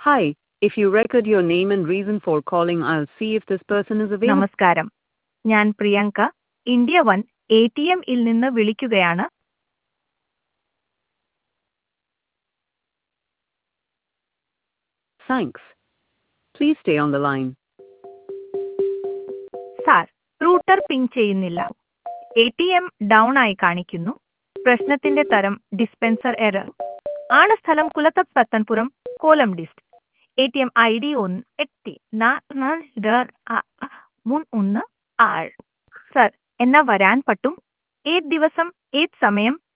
Hi, if you record your name and reason for calling, I'll see if this person is available. നമസ്കാരം ഞാൻ Priyanka India one A T എമ്മിൽ നിന്ന് വിളിക്കുകയാണ് Thanks. Please stay on the line. Sir router ping ചെയ്യുന്നില്ല A T M down ആയി കാണിക്കുന്നു പ്രശ്നത്തിന്റെ തരം ഡിസ്പെൻസർ എറർ ആണ് സ്ഥലം കുലത്തപ്പ് Pathanapuram Kollam dist A T M I D ഒന്ന് എട്ടി നാല് രണ്ട് ആ- ആ- മൂന്ന് ഒന്ന് ആറ് സർ എന്നാ വരാൻ പറ്റും ഏത് ദിവസം ഏത് സമയം